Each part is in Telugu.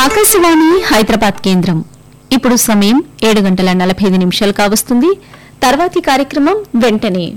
ఆకాశవాణి హైదరాబాద్ కేంద్రం ఇప్పుడు సమయం ఏడు గంటల నలభై ఐదు నిమిషాలు కావస్తుంది తర్వాతి కార్యక్రమం వెంటనే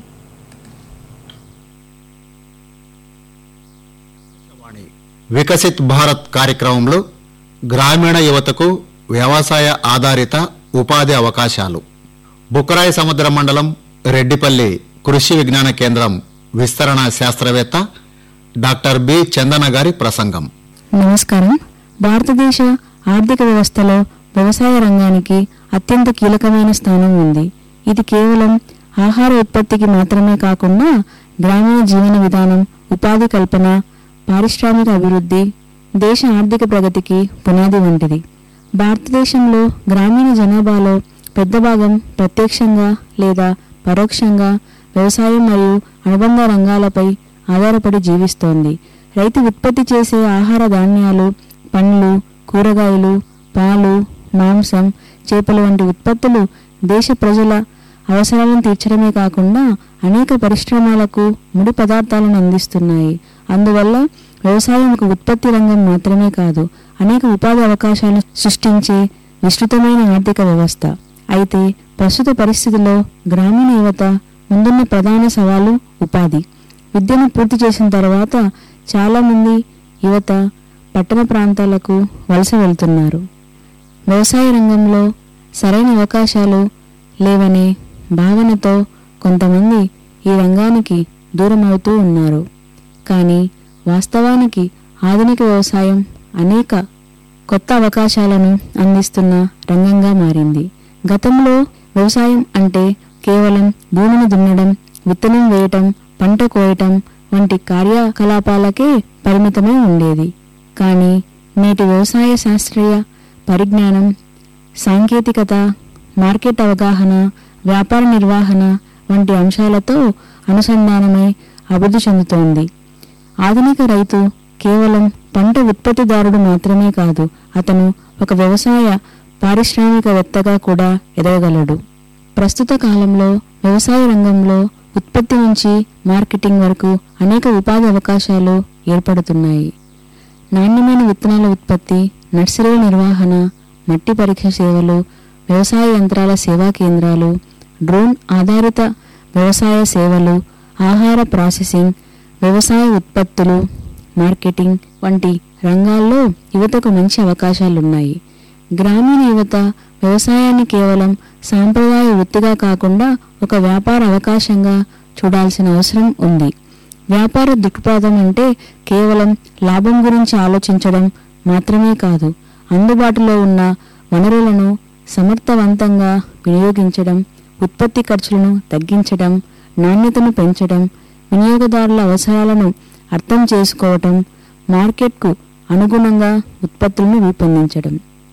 వికసిత్ భారత్ కార్యక్రమంలో గ్రామీణ యువతకు వ్యవసాయ ఆధారిత ఉపాధి అవకాశాలు బుక్కరాయి సముద్ర మండలం రెడ్డిపల్లి కృషి విజ్ఞాన కేంద్రం విస్తరణ శాస్త్రవేత్త డాక్టర్ బి చందన గారి ప్రసంగం నమస్కారం భారతదేశ ఆర్థిక వ్యవస్థలో వ్యవసాయ రంగానికి అత్యంత కీలకమైన స్థానం ఉంది ఇది కేవలం ఆహార ఉత్పత్తికి మాత్రమే కాకుండా గ్రామీణ జీవన విధానం ఉపాధి కల్పన పారిశ్రామిక అభివృద్ధి దేశ ఆర్థిక ప్రగతికి పునాది వంటిది భారతదేశంలో గ్రామీణ జనాభాలో పెద్ద భాగం ప్రత్యక్షంగా లేదా పరోక్షంగా వ్యవసాయం మరియు అనుబంధ రంగాలపై ఆధారపడి జీవిస్తోంది రైతు ఉత్పత్తి చేసే ఆహార ధాన్యాలు పండ్లు కూరగాయలు పాలు మాంసం చేపలు వంటి ఉత్పత్తులు దేశ ప్రజల అవసరాలను తీర్చడమే కాకుండా అనేక పరిశ్రమలకు ముడి పదార్థాలను అందిస్తున్నాయి అందువల్ల వ్యవసాయం ఒక ఉత్పత్తి రంగం మాత్రమే కాదు అనేక ఉపాధి అవకాశాలను సృష్టించే విస్తృతమైన ఆర్థిక వ్యవస్థ అయితే ప్రస్తుత పరిస్థితిలో గ్రామీణ యువత ముందున్న ప్రధాన సవాలు ఉపాధి విద్యను పూర్తి చేసిన తర్వాత చాలా మంది యువత పట్టణ ప్రాంతాలకు వలస వెళ్తున్నారు వ్యవసాయ రంగంలో సరైన అవకాశాలు లేవనే భావనతో కొంతమంది ఈ రంగానికి దూరం అవుతూ ఉన్నారు కానీ వాస్తవానికి ఆధునిక వ్యవసాయం అనేక కొత్త అవకాశాలను అందిస్తున్న రంగంగా మారింది గతంలో వ్యవసాయం అంటే కేవలం భూమిని దున్నడం విత్తనం వేయటం పంట కోయటం వంటి కార్యకలాపాలకే పరిమితమై ఉండేది కానీ నేటి వ్యవసాయ శాస్త్రీయ పరిజ్ఞానం సాంకేతికత మార్కెట్ అవగాహన వ్యాపార నిర్వహణ వంటి అంశాలతో అనుసంధానమై అభివృద్ధి చెందుతోంది ఆధునిక రైతు కేవలం పంట ఉత్పత్తిదారుడు మాత్రమే కాదు అతను ఒక వ్యవసాయ పారిశ్రామికవేత్తగా కూడా ఎదగగలడు ప్రస్తుత కాలంలో వ్యవసాయ రంగంలో ఉత్పత్తి నుంచి మార్కెటింగ్ వరకు అనేక ఉపాధి అవకాశాలు ఏర్పడుతున్నాయి నాణ్యమైన విత్తనాల ఉత్పత్తి నర్సరీల నిర్వహణ మట్టి పరీక్ష సేవలు వ్యవసాయ యంత్రాల సేవా కేంద్రాలు డ్రోన్ ఆధారిత వ్యవసాయ సేవలు ఆహార ప్రాసెసింగ్ వ్యవసాయ ఉత్పత్తులు మార్కెటింగ్ వంటి రంగాల్లో యువతకు మంచి అవకాశాలున్నాయి గ్రామీణ యువత వ్యవసాయాన్ని కేవలం సాంప్రదాయ వృత్తిగా కాకుండా ఒక వ్యాపార అవకాశంగా చూడాల్సిన అవసరం ఉంది వ్యాపార దృక్పథం అంటే కేవలం లాభం గురించి ఆలోచించడం మాత్రమే కాదు అందుబాటులో ఉన్న వనరులను సమర్థవంతంగా వినియోగించడం ఉత్పత్తి ఖర్చులను తగ్గించడం నాణ్యతను పెంచడం వినియోగదారుల అవసరాలను అర్థం చేసుకోవటం మార్కెట్కు అనుగుణంగా ఉత్పత్తులను రూపొందించడం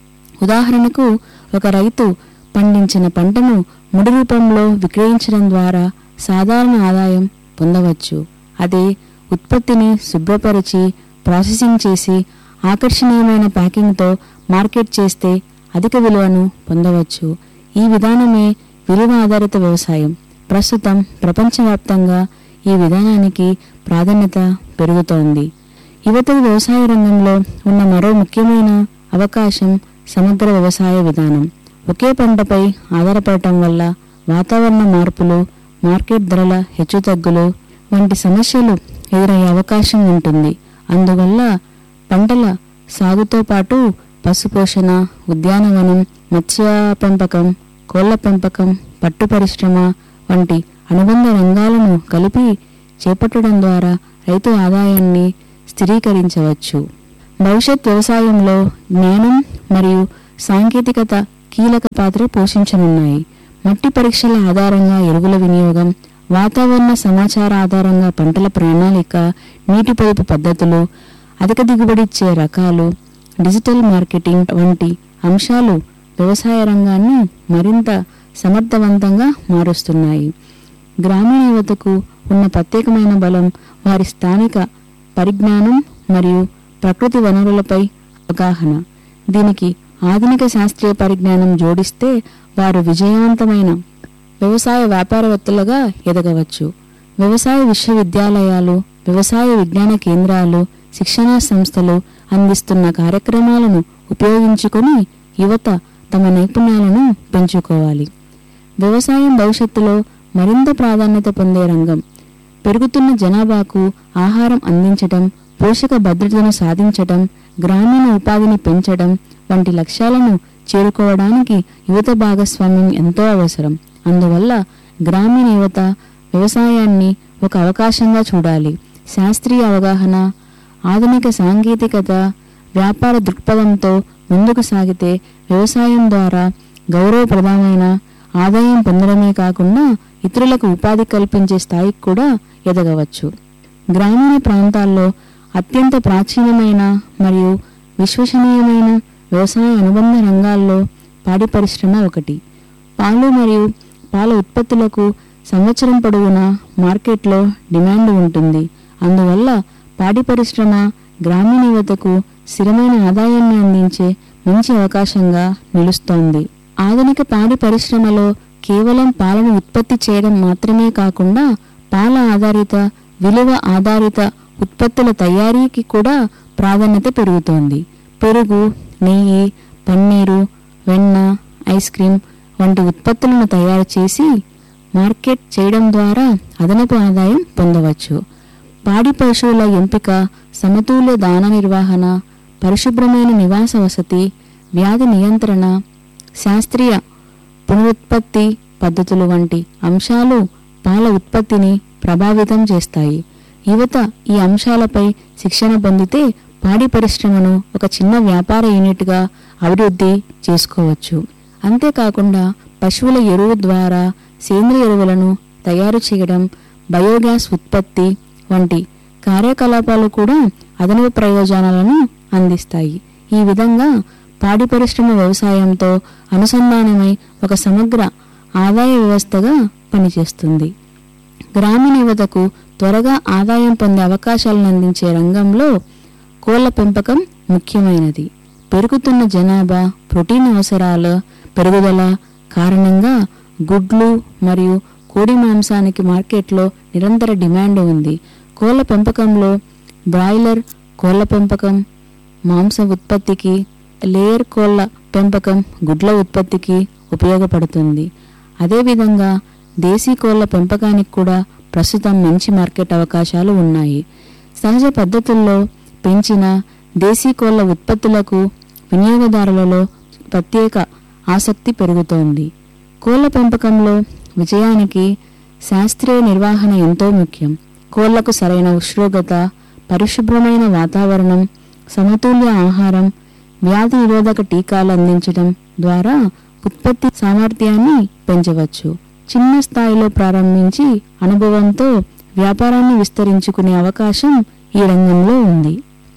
ఉదాహరణకు ఒక రైతు పండించిన పంటను ముడి రూపంలో విక్రయించడం ద్వారా సాధారణ ఆదాయం పొందవచ్చు అదే ఉత్పత్తిని శుభ్రపరిచి ప్రాసెసింగ్ చేసి ఆకర్షణీయమైన ప్యాకింగ్తో మార్కెట్ చేస్తే అధిక విలువను పొందవచ్చు ఈ విధానమే విలువ ఆధారిత వ్యవసాయం ప్రస్తుతం ప్రపంచవ్యాప్తంగా ఈ విధానానికి ప్రాధాన్యత పెరుగుతోంది యువతకు వ్యవసాయ రంగంలో ఉన్న మరో ముఖ్యమైన అవకాశం సమగ్ర వ్యవసాయ విధానం ఒకే పంటపై ఆధారపడటం వల్ల వాతావరణ మార్పులు మార్కెట్ ధరల హెచ్చుతగ్గులు వంటి సమస్యలు ఎదురయ్యే అవకాశం ఉంటుంది అందువల్ల పంటల సాగుతో పాటు పశుపోషణ ఉద్యానవనం మత్స్య పెంపకం కోళ్ల పెంపకం పట్టు పరిశ్రమ వంటి అనుబంధ రంగాలను కలిపి చేపట్టడం ద్వారా రైతు ఆదాయాన్ని స్థిరీకరించవచ్చు భవిష్యత్ వ్యవసాయంలో జ్ఞానం మరియు సాంకేతికత కీలక పాత్ర పోషించనున్నాయి మట్టి పరీక్షల ఆధారంగా ఎరువుల వినియోగం వాతావరణ సమాచార ఆధారంగా పంటల ప్రణాళిక నీటి పొదుపు పద్ధతులు అధిక దిగుబడిచ్చే రకాలు డిజిటల్ మార్కెటింగ్ వంటి అంశాలు వ్యవసాయ రంగాన్ని మరింత సమర్థవంతంగా మారుస్తున్నాయి గ్రామీణ యువతకు ఉన్న ప్రత్యేకమైన బలం వారి స్థానిక పరిజ్ఞానం మరియు ప్రకృతి వనరులపై అవగాహన దీనికి ఆధునిక శాస్త్రీయ పరిజ్ఞానం జోడిస్తే వారు విజయవంతమైన వ్యవసాయ వ్యాపారవేత్తలుగా ఎదగవచ్చు వ్యవసాయ విశ్వవిద్యాలయాలు వ్యవసాయ విజ్ఞాన కేంద్రాలు శిక్షణా సంస్థలు అందిస్తున్న కార్యక్రమాలను ఉపయోగించుకొని యువత తమ నైపుణ్యాలను పెంచుకోవాలి వ్యవసాయం భవిష్యత్తులో మరింత ప్రాధాన్యత పొందే రంగం పెరుగుతున్న జనాభాకు ఆహారం అందించటం పోషక భద్రతను సాధించటం గ్రామీణ ఉపాధిని పెంచడం వంటి లక్ష్యాలను చేరుకోవడానికి యువత భాగస్వామ్యం ఎంతో అవసరం అందువల్ల గ్రామీణ యువత వ్యవసాయాన్ని ఒక అవకాశంగా చూడాలి శాస్త్రీయ అవగాహన ఆధునిక సాంకేతికత వ్యాపార దృక్పథంతో ముందుకు సాగితే వ్యవసాయం ద్వారా గౌరవప్రదమైన ఆదాయం పొందడమే కాకుండా ఇతరులకు ఉపాధి కల్పించే స్థాయికి కూడా ఎదగవచ్చు గ్రామీణ ప్రాంతాల్లో అత్యంత ప్రాచీనమైన మరియు విశ్వసనీయమైన వ్యవసాయ అనుబంధ రంగాల్లో పాడి పరిశ్రమ ఒకటి పాలు మరియు పాల ఉత్పత్తులకు సంవత్సరం పొడవునా మార్కెట్లో డిమాండ్ ఉంటుంది అందువల్ల పాడి పరిశ్రమ గ్రామీణ యువతకు స్థిరమైన ఆదాయాన్ని అందించే మంచి అవకాశంగా నిలుస్తోంది ఆధునిక పాడి పరిశ్రమలో కేవలం పాలను ఉత్పత్తి చేయడం మాత్రమే కాకుండా పాల ఆధారిత విలువ ఆధారిత ఉత్పత్తుల తయారీకి కూడా ప్రాధాన్యత పెరుగుతోంది పెరుగు నెయ్యి పన్నీరు వెన్న ఐస్ క్రీం వంటి ఉత్పత్తులను తయారు చేసి మార్కెట్ చేయడం ద్వారా అదనపు ఆదాయం పొందవచ్చు పాడి పశువుల ఎంపిక సమతుల్య దాన నిర్వహణ పరిశుభ్రమైన నివాస వసతి వ్యాధి నియంత్రణ శాస్త్రీయ పునరుత్పత్తి పద్ధతులు వంటి అంశాలు పాల ఉత్పత్తిని ప్రభావితం చేస్తాయి యువత ఈ అంశాలపై శిక్షణ పొందితే పాడి పరిశ్రమను ఒక చిన్న వ్యాపార యూనిట్గా అభివృద్ధి చేసుకోవచ్చు అంతేకాకుండా పశువుల ఎరువు ద్వారా సేంద్రియ ఎరువులను తయారు చేయడం బయోగ్యాస్ ఉత్పత్తి వంటి కార్యకలాపాలు కూడా అదనపు ప్రయోజనాలను అందిస్తాయి ఈ విధంగా పాడి పరిశ్రమ వ్యవసాయంతో అనుసంధానమై ఒక సమగ్ర ఆదాయ వ్యవస్థగా పనిచేస్తుంది గ్రామీణ యువతకు త్వరగా ఆదాయం పొందే అవకాశాలను అందించే రంగంలో కోళ్ల పెంపకం ముఖ్యమైనది పెరుగుతున్న జనాభా ప్రోటీన్ అవసరాల పెరుగుదల కారణంగా గుడ్లు మరియు కోడి మాంసానికి మార్కెట్లో నిరంతర డిమాండ్ ఉంది కోళ్ల పెంపకంలో బ్రాయిలర్ కోళ్ల పెంపకం మాంస ఉత్పత్తికి లేయర్ కోళ్ల పెంపకం గుడ్ల ఉత్పత్తికి ఉపయోగపడుతుంది అదేవిధంగా దేశీ కోళ్ల పెంపకానికి కూడా ప్రస్తుతం మంచి మార్కెట్ అవకాశాలు ఉన్నాయి సహజ పద్ధతుల్లో పెంచిన దేశీ కోళ్ల ఉత్పత్తులకు వినియోగదారులలో ప్రత్యేక ఆసక్తి పెరుగుతోంది కోళ్ల పెంపకంలో విజయానికి శాస్త్రీయ నిర్వహణ ఎంతో ముఖ్యం కోళ్లకు సరైన ఉష్ణోగ్రత పరిశుభ్రమైన వాతావరణం సమతుల్య ఆహారం వ్యాధి నిరోధక టీకాలు అందించడం ద్వారా ఉత్పత్తి సామర్థ్యాన్ని పెంచవచ్చు చిన్న స్థాయిలో ప్రారంభించి అనుభవంతో వ్యాపారాన్ని విస్తరించుకునే అవకాశం ఈ రంగంలో ఉంది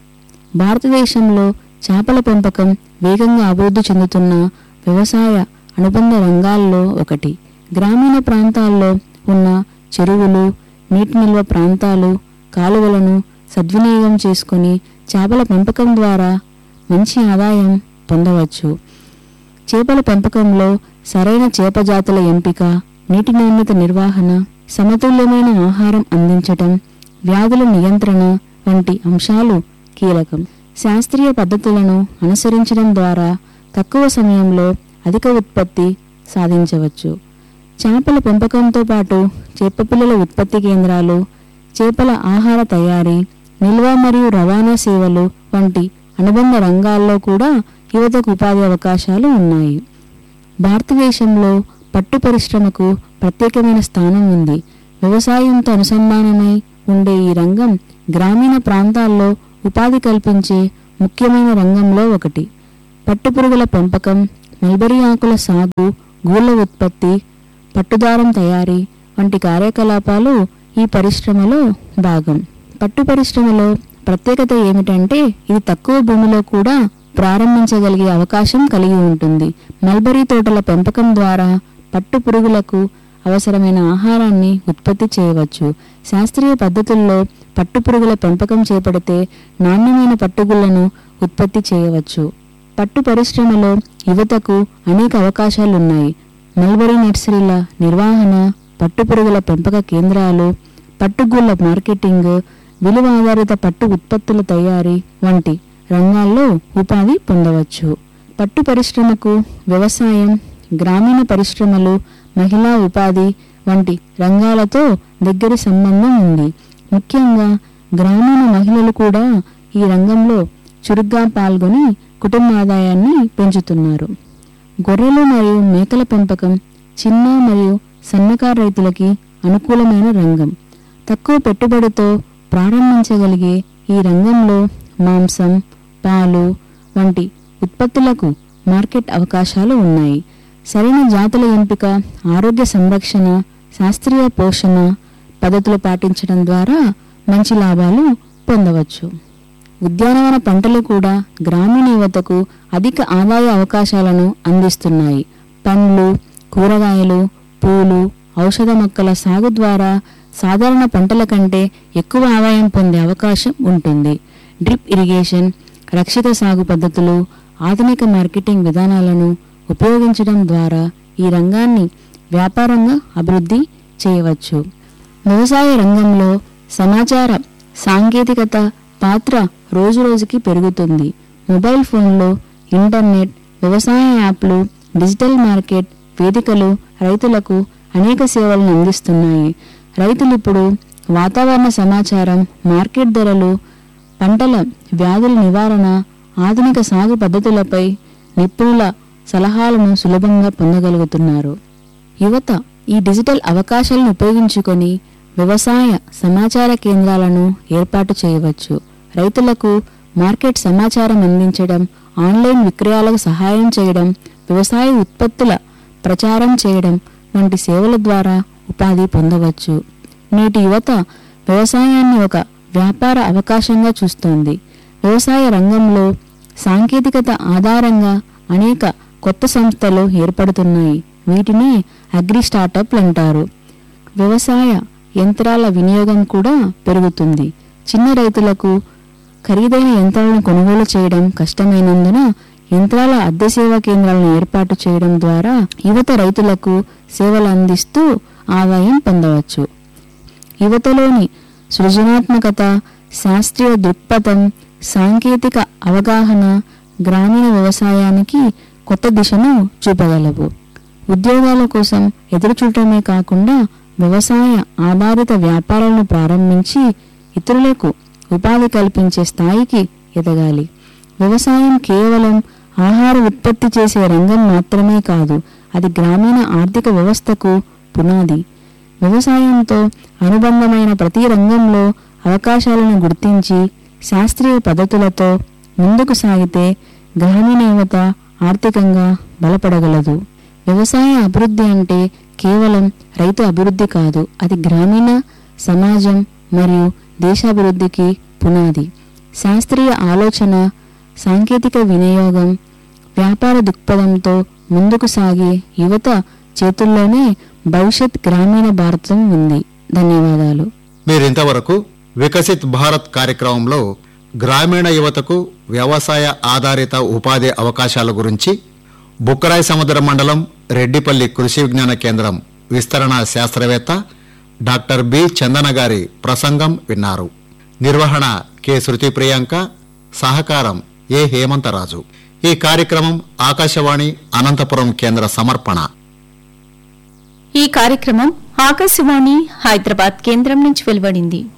భారతదేశంలో చేపల పెంపకం వేగంగా అభివృద్ధి చెందుతున్న వ్యవసాయ అనుబంధ రంగాల్లో ఒకటి గ్రామీణ ప్రాంతాల్లో ఉన్న చెరువులు నీటి నిల్వ ప్రాంతాలు కాలువలను సద్వినియోగం చేసుకొని చేపల పెంపకం ద్వారా మంచి ఆదాయం పొందవచ్చు చేపల పెంపకంలో సరైన చేప జాతుల ఎంపిక నీటి నాణ్యత నిర్వహణ సమతుల్యమైన ఆహారం అందించటం వ్యాధుల నియంత్రణ వంటి అంశాలు కీలకం శాస్త్రీయ పద్ధతులను అనుసరించడం ద్వారా తక్కువ సమయంలో అధిక ఉత్పత్తి సాధించవచ్చు చేపల పెంపకంతో పాటు చేపపిల్లల ఉత్పత్తి కేంద్రాలు చేపల ఆహార తయారీ నిల్వ మరియు రవాణా సేవలు వంటి అనుబంధ రంగాల్లో కూడా యువతకు ఉపాధి అవకాశాలు ఉన్నాయి భారతదేశంలో పట్టు పరిశ్రమకు ప్రత్యేకమైన స్థానం ఉంది వ్యవసాయంతో అనుసంధానమై ఉండే ఈ రంగం గ్రామీణ ప్రాంతాల్లో ఉపాధి కల్పించే ముఖ్యమైన రంగంలో ఒకటి పట్టుపురుగుల పెంపకం మల్బరీ ఆకుల సాగు గూళ్ళ ఉత్పత్తి పట్టుదారం తయారీ వంటి కార్యకలాపాలు ఈ పరిశ్రమలో భాగం పట్టు పరిశ్రమలో ప్రత్యేకత ఏమిటంటే ఇది తక్కువ భూమిలో కూడా ప్రారంభించగలిగే అవకాశం కలిగి ఉంటుంది మల్బరీ తోటల పెంపకం ద్వారా పట్టు పురుగులకు అవసరమైన ఆహారాన్ని ఉత్పత్తి చేయవచ్చు శాస్త్రీయ పద్ధతుల్లో పట్టుపురుగుల పెంపకం చేపడితే నాణ్యమైన పట్టుగుళ్లను ఉత్పత్తి చేయవచ్చు పట్టు పరిశ్రమలో యువతకు అనేక అవకాశాలున్నాయి మల్బరీ నర్సరీల నిర్వహణ పట్టుపురుగుల పెంపక కేంద్రాలు పట్టుగుళ్ల మార్కెటింగ్ విలువ ఆధారిత పట్టు ఉత్పత్తుల తయారీ వంటి రంగాల్లో ఉపాధి పొందవచ్చు పట్టు పరిశ్రమకు వ్యవసాయం గ్రామీణ పరిశ్రమలు మహిళా ఉపాధి వంటి రంగాలతో దగ్గరి సంబంధం ఉంది ముఖ్యంగా గ్రామీణ మహిళలు కూడా ఈ రంగంలో చురుగ్గా పాల్గొని కుటుంబ ఆదాయాన్ని పెంచుతున్నారు గొర్రెలు మరియు మేకల పెంపకం చిన్న మరియు సన్నకారు రైతులకి అనుకూలమైన రంగం తక్కువ పెట్టుబడితో ప్రారంభించగలిగే ఈ రంగంలో మాంసం పాలు వంటి ఉత్పత్తులకు మార్కెట్ అవకాశాలు ఉన్నాయి సరైన జాతుల ఎంపిక ఆరోగ్య సంరక్షణ శాస్త్రీయ పోషణ పద్ధతులు పాటించడం ద్వారా మంచి లాభాలు పొందవచ్చు ఉద్యానవన పంటలు కూడా గ్రామీణ యువతకు అధిక ఆదాయ అవకాశాలను అందిస్తున్నాయి పండ్లు కూరగాయలు పూలు ఔషధ మొక్కల సాగు ద్వారా సాధారణ పంటల కంటే ఎక్కువ ఆదాయం పొందే అవకాశం ఉంటుంది డ్రిప్ ఇరిగేషన్ రక్షిత సాగు పద్ధతులు ఆధునిక మార్కెటింగ్ విధానాలను ఉపయోగించడం ద్వారా ఈ రంగాన్ని వ్యాపారంగా అభివృద్ధి చేయవచ్చు వ్యవసాయ రంగంలో సమాచార సాంకేతికత పాత్ర రోజురోజుకి పెరుగుతుంది మొబైల్ ఫోన్లో ఇంటర్నెట్ వ్యవసాయ యాప్లు డిజిటల్ మార్కెట్ వేదికలు రైతులకు అనేక సేవలను అందిస్తున్నాయి రైతులు ఇప్పుడు వాతావరణ సమాచారం మార్కెట్ ధరలు పంటల వ్యాధుల నివారణ ఆధునిక సాగు పద్ధతులపై నిపుణుల సలహాలను సులభంగా పొందగలుగుతున్నారు యువత ఈ డిజిటల్ అవకాశాలను ఉపయోగించుకొని వ్యవసాయ సమాచార కేంద్రాలను ఏర్పాటు చేయవచ్చు రైతులకు మార్కెట్ సమాచారం అందించడం ఆన్లైన్ విక్రయాలకు సహాయం చేయడం వ్యవసాయ ఉత్పత్తుల ప్రచారం చేయడం వంటి సేవల ద్వారా ఉపాధి పొందవచ్చు నేటి యువత వ్యవసాయాన్ని ఒక వ్యాపార అవకాశంగా చూస్తోంది వ్యవసాయ రంగంలో సాంకేతికత ఆధారంగా అనేక కొత్త సంస్థలు ఏర్పడుతున్నాయి వీటిని అగ్రి స్టార్టప్లు అంటారు వ్యవసాయ యంత్రాల వినియోగం కూడా పెరుగుతుంది చిన్న రైతులకు ఖరీదైన యంత్రాలను కొనుగోలు చేయడం కష్టమైనందున యంత్రాల అద్దె సేవా కేంద్రాలను ఏర్పాటు చేయడం ద్వారా యువత రైతులకు సేవలు అందిస్తూ ఆదాయం పొందవచ్చు యువతలోని సృజనాత్మకత శాస్త్రీయ దృక్పథం సాంకేతిక అవగాహన గ్రామీణ వ్యవసాయానికి కొత్త దిశను చూపగలవు ఉద్యోగాల కోసం ఎదురుచూడటమే కాకుండా వ్యవసాయ ఆధారిత వ్యాపారాలను ప్రారంభించి ఇతరులకు ఉపాధి కల్పించే స్థాయికి ఎదగాలి వ్యవసాయం కేవలం ఆహార ఉత్పత్తి చేసే రంగం మాత్రమే కాదు అది గ్రామీణ ఆర్థిక వ్యవస్థకు పునాది వ్యవసాయంతో అనుబంధమైన ప్రతి రంగంలో అవకాశాలను గుర్తించి శాస్త్రీయ పద్ధతులతో ముందుకు సాగితే గ్రామీణ యువత ఆర్థికంగా బలపడగలదు వ్యవసాయ అభివృద్ధి అంటే కేవలం రైతు అభివృద్ధి కాదు అది గ్రామీణ సమాజం మరియు దేశాభివృద్ధికి పునాది శాస్త్రీయ ఆలోచన సాంకేతిక వినియోగం వ్యాపార దృక్పథంతో ముందుకు సాగే యువత చేతుల్లోనే భవిష్యత్ గ్రామీణ భారతం ఉంది ధన్యవాదాలు మీరింతవరకు వికసిత్ భారత్ కార్యక్రమంలో గ్రామీణ యువతకు వ్యవసాయ ఆధారిత ఉపాధి అవకాశాల గురించి బుక్కరాయి సముద్ర మండలం రెడ్డిపల్లి కృషి విజ్ఞాన కేంద్రం విస్తరణ శాస్త్రవేత్త డాక్టర్ బి చందన గారి ప్రసంగం విన్నారు నిర్వహణ కె శృతి ప్రియాంక సహకారం ఏ హేమంతరాజు ఈ కార్యక్రమం ఆకాశవాణి అనంతపురం కేంద్ర సమర్పణ ఈ కార్యక్రమం ఆకాశవాణి హైదరాబాద్ కేంద్రం నుంచి వెలువడింది